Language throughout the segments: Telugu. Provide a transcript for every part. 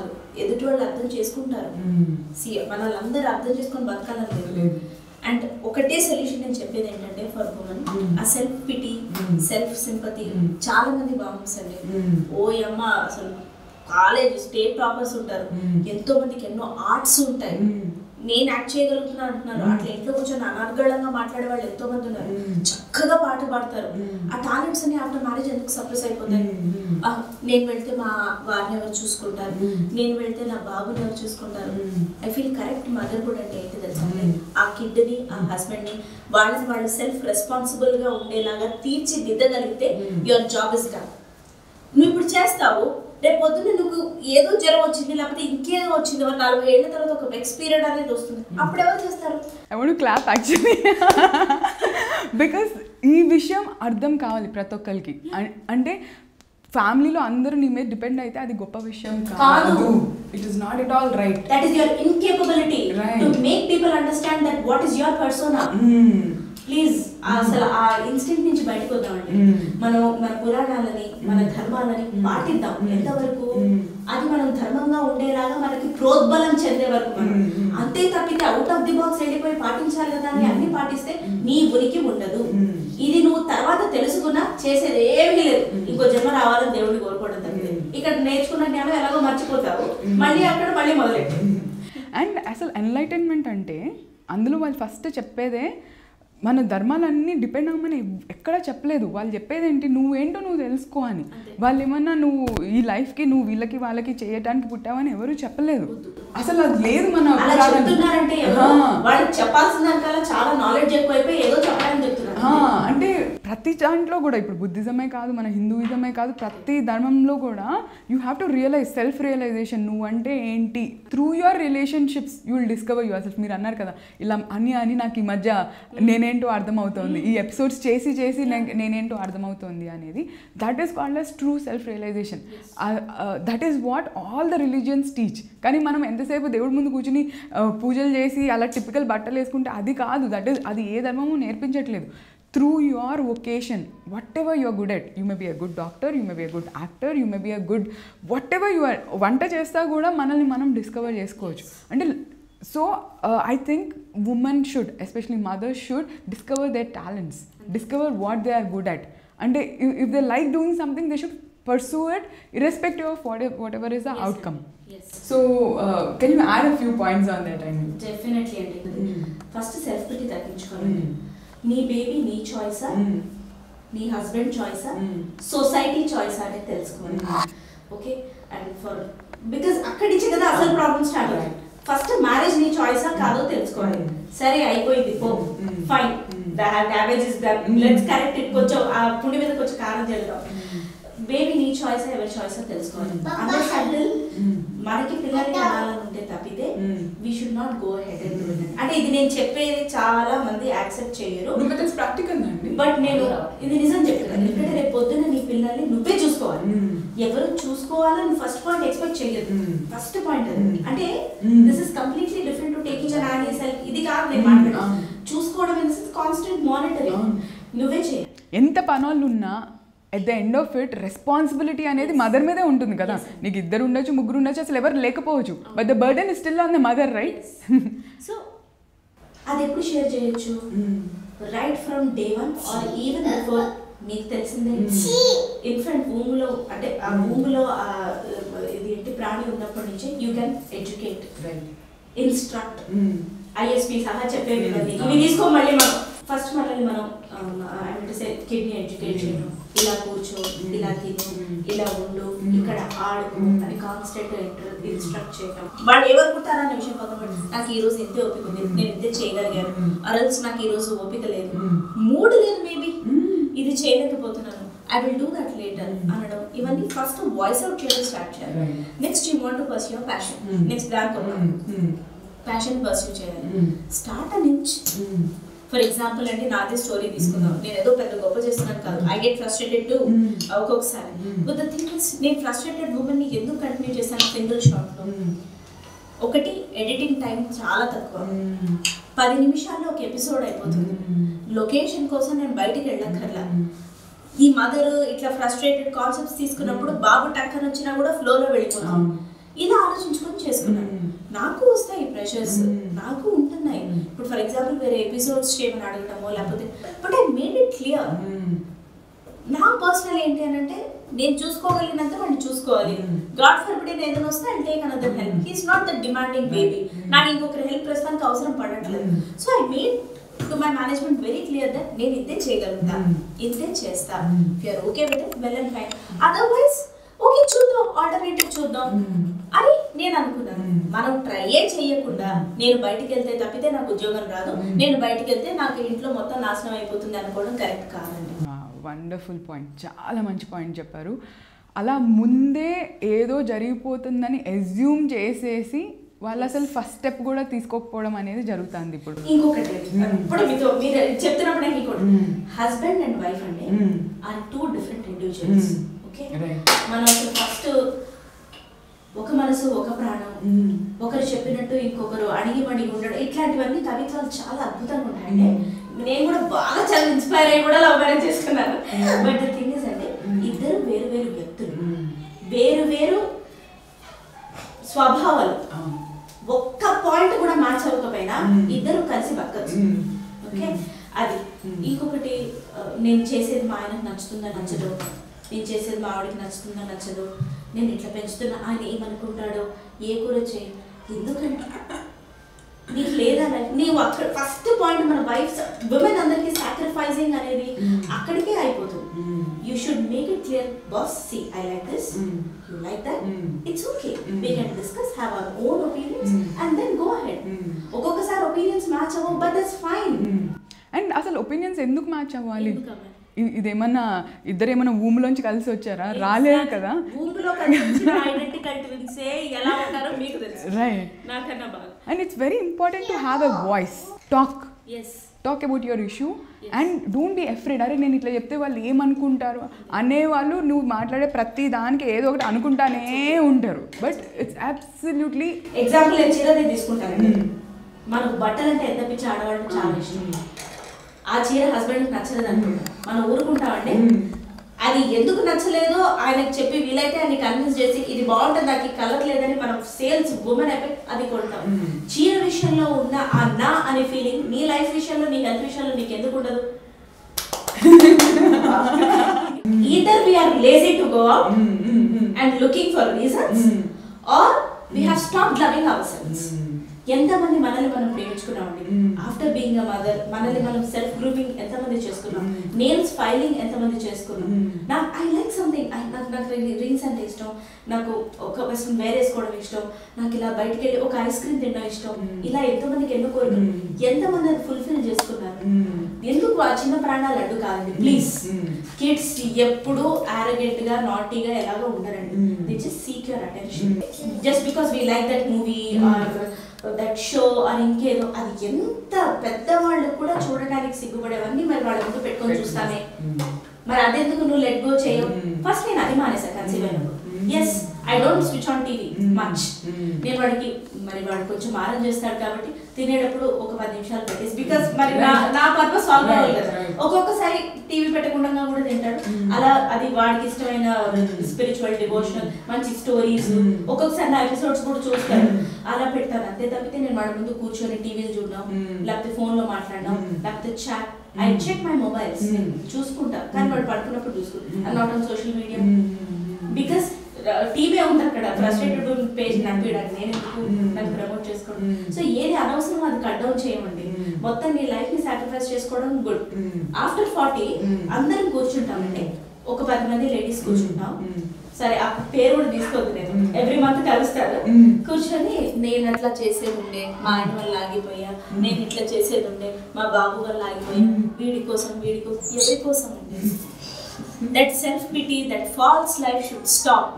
కాదు ఎదుటి వాళ్ళు అర్థం చేసుకుంటారు మ్మ్. సి మన వాళ్ళందరూ అర్థం చేసుకొని బతకాలని లేదు లేదు. అండ్ ఒకటే సొల్యూషన్ నేను చెప్పేది ఏంటంటే ఫర్ ఉమెన్ Mm. ఆ self pity Mm. Self sympathy Mm. చాలా మంది బాగుంది అండి Mm. ఓ అమ్మ అసలు కాలేజ్ స్టేట్ టాపర్స్ ఉంటారు Mm. ఎంతో మందికి ఎన్నో ఆర్ట్స్ ఉంటాయి Mm. నేను యాక్ట్ చేయగలుగుతున్నాను అంటున్నారు Mm. అట్లా ఇంట్లో కూర్చొని అనర్గళంగా మాట్లాడే వాళ్ళు ఎంతో మంది ఉన్నారు Mm. చక్కగా పాట పాడతారు Mm. ఆ టాలెంట్స్ అన్ని ఆఫ్టర్ మ్యారేజ్ ఎందుకు సప్రెస్ అయిపోతాయి Mm. ఆ, నేను వెళ్తే మా వారిని ఎవరు చూసుకుంటారు Mm. నేను వెళ్తే నా బాబుని ఎవరు చూసుకుంటారు Mm. I feel correct motherhood అంటే ఏంటి తెలుసా Mm. ఆ కిడ్ని ఆ హస్బెండ్ ని వాళ్ళని వాళ్ళు సెల్ఫ్ రెస్పాన్సిబుల్ గా ఉండేలాగా తీర్చిదిద్దగలిగితే Mm. Your job is done నువ్వు ఇప్పుడు చేస్తావు రేపు పొద్దున్న నువ్వు ఏదో జ్వరం వచ్చింది లేకపోతే ఇంకేదో వచ్చింది ఒక నలభై ఏళ్ళ తర్వాత ఒక వెక్స్ పీరియడ్ అనేది వస్తుంది అప్పుడు ఎవరు చేస్తారు I want clap actually because ఈ విషయం అర్థం కావాలి ప్రతి ఒక్కరికి అం- అంటే ఫ్యామిలీలో అందరూ నీ మీద డిపెండ్ అయితే అది గొప్ప విషయం కాదు. కాదు it is not at all right that is your incapability Right. To make people understand that what is your persona please అసలు ఆ ఇన్స్టింక్ట్ నుంచి బయటకు వద్దామండి Mm. మనం మన పురాణాలని మన Mm. ధర్మాలని Mm. పాటిద్దాం Mm. ఎంతవరకు Mm. అది మనం ధర్మంగా ఉండేలాగా మనకి ప్రోద్బలం చెందే వరకు మనం Mm. Mm. అంతే తప్పితే అవుట్ ఆఫ్ ది బాక్స్ వెళ్ళిపోయి పాటించాలి కదా అని Mm. అన్ని పాటిస్తే Mm. నీ ఉనికి ఉండదు Mm. ఇది నువ్వు తర్వాత తెలుసుకున్నా చేసేది ఏమీ లేదు Mm. ఇంకో జన్మ రావాలని దేవుడిని కోరుకోవడం తప్పితే Mm. ఇక్కడ నేర్చుకున్న జ్ఞానం ఎలాగో మర్చిపోతావు Mm. మళ్ళీ అక్కడ మళ్ళీ మొదలెట్టు అండ్ అసలు ఎన్లైటన్మెంట్ అంటే అందులో వాళ్ళు ఫస్ట్ చెప్పేదే మన ధర్మాలన్నీ డిపెండ్ అవ్వమని ఎక్కడ చెప్పలేదు వాళ్ళు చెప్పేది ఏంటి నువ్వేంటో నువ్వు తెలుసుకో అని అంతే. వాళ్ళు ఏమన్నా నువ్వు ఈ లైఫ్కి నువ్వు వీళ్ళకి వాళ్ళకి చేయడానికి పుట్టావని ఎవరు చెప్పలేదు అసలు అది లేదు మన అలా పురాణంలో. చెప్తున్నారంటే ఎవరు ఆ. వాళ్ళకి చెప్పాల్సిన దానికల్లా చాలా నాలెడ్జ్ ఎక్కువైపోయి ఏదో చెప్పాలని చెప్తున్నారు ఆ, అంటే ప్రతి దాంట్లో కూడా ఇప్పుడు బుద్ధిజమే కాదు మన హిందూయిజమే కాదు ప్రతి ధర్మంలో కూడా you have to realize self realization నువ్వు అంటే ఏంటి through your relationships you will discover your self మీరు అన్నారు కదా ఇలా అని అని నాకు ఈ మధ్య నేనేంటో అర్థమవుతోంది ఈ ఎపిసోడ్స్ చేసి చేసి నే- నేనేంటో అర్థమవుతోంది అనేది that is called as true self realization that is what all the religions teach కానీ మనం ఎంతసేపు దేవుడి ముందు కూర్చుని ఆ, పూజలు చేసి అలా టిపికల్ బట్టలు వేసుకుంటే అది కాదు దట్ ఈస్ అది ఏ ధర్మము నేర్పించట్లేదు through your vocation whatever your good at you may be a good doctor you may be a good actor you may be a good whatever your వంట చేస్తా కూడా మనల్ని మనం డిస్కవర్ చేసుకోవచ్చు అంటే so I think women should especially mothers should discover their talents discover what they are good at అంటే if they like doing something they should pursue it irrespective of what whatever is the outcome so can you add a few points on that and definitely అండి Mm. ఫస్ట్ సెల్ఫ్ పిటి తగ్గించుకోవాలి Mm. నీ బేబీ నీ చాయిసా నీ హస్బెండ్ చాయిసా Mm. సొసైటీ చాయిస్ అనేది తెలుసుకోవాలి Mm. Okay and for because అక్కడి నుంచి కదా అసలు ప్రాబ్లమ్ స్టార్ట్ అవుతుంది Right. ఫస్ట్ మ్యారేజ్ నీ చాయిసా కాదో తెలుసుకోవాలి Mm. సరే అయిపోయింది పో Mm. Fine Mm. Damage is done Mm. Let's correct it కొంచెం ఆ పుండి మీద కొంచెం కారం చేద్దాం బేబీ నీ చాయిస్ ఎవరి చాయిస్ తెలుసుకోవాలి Mm. అంటే సటిల్ Mm. మనకి పిల్లలకి అనాలని ఉంటే తప్పితే Mm. We should not go head and do it అంటే ఇది నేను చెప్పేది చాలా మంది యాక్సెప్ట్ చేయరు బట్ ప్రాక్టికల్ అండి బట్ నేను ఇది నిజం చెప్తున్నాను ఎందుకంటే రేపు పొద్దున్న నీ పిల్లల్ని నువ్వే చూసుకోవాలి Mm. ఎవరు చూసుకోవాలని ఫస్ట్ పాయింట్ ఎక్స్పెక్ట్ చేయలేదు Mm. ఫస్ట్ పాయింట్ అది Mm. అంటే Mm. This is completely different to taking on any self ఇది కాదు నేను Mm. మాట్లాడేది అవును. చూసుకోవడం ఇన్ కాన్స్టెంట్ మానిటరింగ్ అవును. నువ్వే చేయాలి ఎంత పనోళ్ళు ఉన్నా at the end of it responsibility అనేది మదర్ మీదే ఉంటుంది కదా నీకు ఇద్దరు ఉండొచ్చు ముగ్గురు ఉండొచ్చు అసలు ఎవరు లేకపోవచ్చు but the burden is still on the mother right so అది ఎప్పుడు షేర్ చేయొచ్చు right from day one or even before మీకు తెలిసిందే ఇన్ఫెంట్ భూమిలో అంటే ఆ భూమిలో ఆ ఇది ఏంటి ప్రాణి ఉన్నప్పటి నుంచే యూ కెన్ ఎడ్యుకేట్ ఇన్స్ట్రక్ట్ ఐఎస్పి సహా చెప్పేవి ఇవన్నీ Mm. ఇవి తీసుకో మళ్ళీ మనం ఫస్ట్ మనల్ని మనం కిడ్నీ ఎడ్యుకేట్ చేయడం ఇలా కూర్చో Mm. ఇలా తిను Mm. ఇలా ఉండు Mm. ఇక్కడ ఆడుకో Mm. అని కాన్స్టెంట్ ఇన్స్ట్రక్ట్ చేయడం వాళ్ళు ఏమనుకుంటారా అనే విషయం పక్కన పెట్టి, నాకు ఈ రోజు ఇంతే ఓపిక ఉంది Mm. నేను ఇంతే చేయగలిగాను Mm. అరల్స్ నాకు ఈ రోజు ఓపిక లేదు Mm. మూడు లేదు మేబీ ఇది చేయలేకపోతున్నాను I will do that later Mm. అనడం ఇవన్నీ ఫస్ట్ వాయిస్ అవుట్ చేయడం స్టార్ట్ చేయాలి Right. Next you want to pursue passion Mm. Next దానికి ప్యాషన్ పర్సూ చేయాలి Mm. స్టార్ట్ నుంచి ఫర్ ఎగ్జాంపుల్ అంటే నాది స్టోరీ తీసుకుందాం నేను ఏదో పెద్ద గొప్ప చేస్తున్నాను కాదు I get frustrated to Mm. ఒక్కొక్కసారి Mm. But the thing is నేను ఫ్రస్ట్రేటెడ్ ఉమెన్ ని ఎందుకు కంటిన్యూ చేశాను సింగిల్ షాట్ లో ఒకటి ఎడిటింగ్ టైం చాలా తక్కువ పది నిమిషాల్లో ఒక ఎపిసోడ్ అయిపోతుంది లొకేషన్ కోసం నేను బయటికి వెళ్ళక్కర్లా ఈ మదర్ ఇట్లా ఫ్రస్ట్రేటెడ్ కాన్సెప్ట్స్ తీసుకున్నప్పుడు బాబు టక్కన వచ్చినా కూడా ఫ్లోలో వెళ్ళిపోతాం అవును. ఇలా ఆలోచించి ప్రెషర్స్ Mm. నాకు ఉంటున్నాయి Mm. ఇప్పుడు ఫర్ ఎగ్జాంపుల్ వేరే ఎపిసోడ్స్ చేయమని అడగటమో లేకపోతే but I made it clear నా పర్సనల్ ఏంటి అని అంటే నేను చూసుకోగలిగినంత వాడిని చూసుకోవాలి Mm. గాడ్ ఫర్బిడ్ ఏదైనా వస్తే అంటే take another help he's not the demanding baby Mm. నాకు ఇంకొకరి హెల్ప్ ప్రస్తుతానికి అవసరం పడట్లేదు Mm. So I made to my management very clear that నేను ఇదే చేయగలుగుతా Mm. ఇదే చేస్తా Mm. You are okay with it well and fine otherwise okay చూద్దాం ఆల్టర్నేటివ్ చూద్దాం Mm. అని నేను అనుకున్నాను Mm. మనం ట్రైయే చేయకుండా నేను బయటికి వెళ్తే తప్పితే నాకు ఉద్యోగం రాదు Mm. నేను బయటికి వెళ్తే నాకు ఇంట్లో మొత్తం నాశనం అయిపోతుంది అనుకోవడం కరెక్ట్ కాదండి వండర్ఫుల్ పాయింట్ చాలా మంచి పాయింట్ చెప్పారు అలా ముందే ఏదో జరిగిపోతుందని ఎజ్యూమ్ చేసేసి వాళ్ళు అసలు ఫస్ట్ స్టెప్ కూడా తీసుకోకపోవడం అనేది జరుగుతుంది ఇప్పుడు ఇంకొకటి Mm. ఇప్పుడు మీతో మీరు చెప్తున్నప్పుడు ఇంకోటి Mm. హస్బెండ్ అండ్ వైఫ్ అండి Mm. Are two different individuals Mm. Okay Right. మనం అసలు ఫస్ట్ ఒక మనసు ఒక ప్రాణం ఒకరు చెప్పినట్టు ఇంకొకరు అడిగి మడిగి ఉండడం ఇట్లాంటివన్నీ కవిత్వాలు చాలా అద్భుతంగా ఉంటాయండి నేను కూడా బాగా చాలా ఇన్స్పైర్ అయ్యి కూడా లవ్ మ్యారేజ్ చేసుకున్నాను Mm. But the thing is అండి Mm. ఇద్దరు వేరు వేరు వ్యక్తులు వేరు వేరు స్వభావాలు ఒక్క పాయింట్ కూడా మ్యాచ్ అవ్వకపోయినా Mm. ఇద్దరు కలిసి బతకచ్చు Mm. Okay Mm. అది Mm. ఇంకొకటి ఆ, నేను చేసేది మా ఆయనకు నచ్చుతుందా నచ్చదు నేను చేసేది మా ఆవిడకి నచ్చుతుందా నచ్చదు నేను ఇట్లా పెంచుతున్నా ఆయన ఏమనుకుంటాడో ఏ కూర చేయి ఎందుకంటే నీకు లేదా like నీవు అక్కడ ఫస్ట్ పాయింట్ మన వైఫ్ ఉమెన్ అందరికి సాక్రిఫైసింగ్ అనేది Mm. అక్కడికే అయిపోతుంది you should make it clear boss see I like this you like that Mm. It's okay Mm. We can discuss have our own opinions Mm. And then go ahead ఒక్కొక్కసారి ఒపీనియన్స్ మ్యాచ్ అవ్వవు బట్ దట్స్ ఫైన్ అండ్ అసలు ఒపీనియన్స్ ఎందుకు మ్యాచ్ అవ్వాలి ఇ- ఇదేమన్నా ఇద్దరు ఏమన్నా ఊములోంచి కలిసి వచ్చారా రాలేదు కదా భూమిలో కనిపించిన ఐడెంటికల్ ట్విన్సే ఎలా ఉంటారో మీకు తెలుసు రైట్ నాకన్నా బాగా and it's very important to have a voice talk yes talk about your issue Yes. And don't be afraid అరే నేను ఇట్లా చెప్తే వాళ్ళు ఏమనుకుంటారు అనేవాళ్ళు నువ్వు మాట్లాడే ప్రతి దానికి ఏదో ఒకటి అనుకుంటానే ఉంటారు బట్ ఇట్స్ అబ్సల్యూట్లీ ఎగ్జాంపుల్ నేను చీరదే తీసుకుంటానండి Mm. మనకు బట్టలు అంటే ఎంత పిచ్చి ఆడవాళ్ళకి చాలా ఇష్టం ఆ చీర హస్బెండ్ నచ్చలేదు అనుకుంటా మనం ఊరుకుంటామండి అది ఎందుకు నచ్చలేదో ఆయనకు చెప్పి వీలైతే ఆయన కన్విన్స్ చేసి ఇది బాగుంటుంది నాకు ఈ కలర్ లేదని మనం సేల్స్ ఉమెన్ అయిపోయి అది కొంటాం Mm. చీర విషయంలో ఉన్న ఆ నా అనే ఫీలింగ్ నీ లైఫ్ విషయంలో నీ హెల్త్ విషయంలో నీకు ఎందుకు ఉండదు either we are lazy to go out and looking for reasons Mm. Or we have stop loving our selves ఎంతమంది మనల్ని మనం ప్రేమించుకున్నామండి Mm. After being a mother మనల్ని మనం సెల్ఫ్ గ్రూమింగ్ ఎంతమంది చేసుకున్నాం Mm. నేమ్స్ ఫైలింగ్ ఎంతమంది చేసుకున్నాం Mm. నాకు ఐ లైక్ సంథింగ్ నాకు నాకు రింగ్స్ అంటే ఇష్టం నాకు ఒక వెస్ట్రన్ వేర్ వేసుకోవడం ఇష్టం నాకు ఇలా బయటికి వెళ్ళి ఒక ఐస్ క్రీమ్ తినడం ఇష్టం Mm. ఇలా ఎంతమందికి ఎన్నో కోరికలు Mm. ఎంతమంది అది ఫుల్ఫిల్ చేసుకున్నారు ఎందుకు ఆ చిన్న ప్రాణాలు అడ్డు కాదండి ప్లీజ్ కిడ్స్ ఎప్పుడు ఆరగెంట్ గా నాటీగా ఎలాగో ఉండరండి Mm. They just seek your attention just because we like that movie or that show అని ఇంకేదో అది ఎంత పెద్దవాళ్ళు కూడా చూడడానికి సిగ్గుపడేవన్నీ మరి వాళ్ళ ముందు పెట్టుకొని చూస్తామే మరి అదెందుకు నువ్వు లెట్ గో చేయవు Mm. ఫస్ట్ నేను అది మానేసా కన్సీవ్ అయినప్పుడు Mm. Yes I don't switch on TV Mm. Much Mm. నేను వాడికి మరి వాడు కొంచెం మారం చేస్తాడు కాబట్టి తినేటప్పుడు ఒక పది నిమిషాలు పెట్టేసి బికాస్ మరి నా Right. నా పర్పస్ సాల్వ్ అవ్వాలి Right, కదా right. ఒక్కొక్కసారి టీవీ పెట్టకుండా కూడా తింటాడు Mm. అలా అది వాడికి ఇష్టమైన Mm. స్పిరిచువల్ డివోషనల్ మంచి స్టోరీస్ Mm. ఒక్కొక్కసారి నా ఎపిసోడ్స్ కూడా చూస్తాడు Mm. అలా పెడతాను అంతే తప్పితే నేను వాడి ముందు కూర్చొని టీవీలు చూడడం Mm. లేకపోతే ఫోన్ లో మాట్లాడడం Mm. లేకపోతే chat I Mm. Check my mobiles Mm. చూసుకుంటా కానీ Mm. వాడు పడుకున్నప్పుడు చూసుకుంటా Mm. Not on social media because TV ఉంది అక్కడ ఫ్రస్ట్రేటెడ్ పేజ్ నడిపించడానికి నేను ఎందుకు Mm. నన్ను ప్రమోట్ చేసుకోవడం Mm. సో ఏది అనవసరం అది కట్ డౌన్ చేయమండి Mm. మొత్తం నీ లైఫ్ ని సాక్రిఫైస్ చేసుకోవడం good Mm. After forty Mm. అందరం కూర్చుంటామండి ఒక పది మంది లేడీస్ కూర్చుంటాం Mm. సరే ఆ పేరు కూడా తీసుకోవద్దు నేను Mm. ఎవ్రీ మంత్ కలుస్తారు Mm. కూర్చొని నేను అట్లా చేసేది ఉండే మా ఆయన వల్ల ఆగిపోయా Mm. నేను ఇట్లా చేసేది ఉండే మా బాబు వల్ల ఆగిపోయా Mm. వీడి కోసం వీడి కోసం ఎవరి కోసం ఉండే that self pity that false life should stop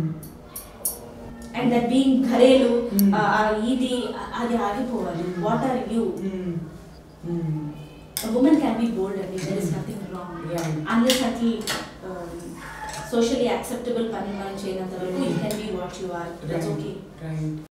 and that being ఘరేలు Mm. ఆ, ఆ ఇది ఆ- అది ఆగిపోవాలి what are you women can be bold అండి there is nothing wrong Right. Unless at least socially acceptable పని మనం చేయనంత వరకు you can be what you are that's okay Right.